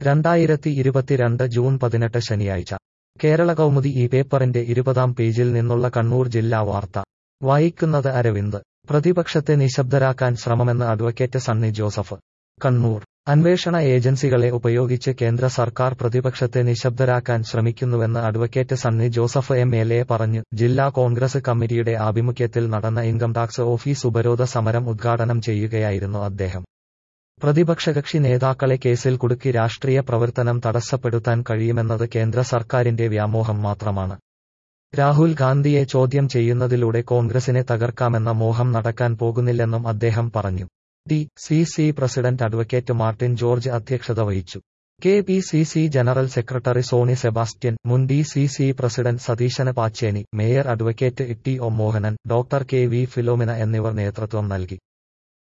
രണ്ടായിരത്തി ഇരുപത്തിരണ്ട് ജൂൺ പതിനെട്ട് ശനിയാഴ്ച കേരള കൗമുദി ഈ പേപ്പറിന്റെ ഇരുപതാം പേജിൽ നിന്നുള്ള കണ്ണൂർ ജില്ലാ വാർത്ത വായിക്കുന്നത് അരവിന്ദ് പ്രതിപക്ഷത്തെ നിശബ്ദരാക്കാൻ ശ്രമമെന്ന് അഡ്വക്കേറ്റ് സണ്ണി ജോസഫ് കണ്ണൂർ അന്വേഷണ ഏജൻസികളെ ഉപയോഗിച്ച് കേന്ദ്ര സർക്കാർ പ്രതിപക്ഷത്തെ നിശബ്ദരാക്കാൻ ശ്രമിക്കുന്നുവെന്ന് advocate Sunny Joseph M L A പറഞ്ഞു ജില്ലാ കോൺഗ്രസ് കമ്മിറ്റിയുടെ ആഭിമുഖ്യത്തിൽ നടന്ന ഇൻകം ടാക്സ് ഓഫീസ് ഉപരോധ സമരം ഉദ്ഘാടനം ചെയ്യുകയായിരുന്നു അദ്ദേഹം പ്രതിപക്ഷകക്ഷി നേതാക്കളെ കേസിൽ കുടുക്കി രാഷ്ട്രീയ പ്രവർത്തനം തടസ്സപ്പെടുത്താൻ കഴിയുമെന്നത് കേന്ദ്ര സർക്കാരിന്റെ വ്യാമോഹം മാത്രമാണ് രാഹുൽ ഗാന്ധിയെ ചോദ്യം ചെയ്യുന്നതിലൂടെ കോൺഗ്രസിനെ തകർക്കാമെന്ന മോഹം നടക്കാൻ പോകുന്നില്ലെന്നും അദ്ദേഹം പറഞ്ഞു D C C president advocate Martin George അധ്യക്ഷത വഹിച്ചു K P C C general secretary Sony Sebastian മുൻ D C C president Satheesan Pacheni mayor advocate T O Mohanan doctor K V Philomina എന്നിവർ നേതൃത്വം നൽകി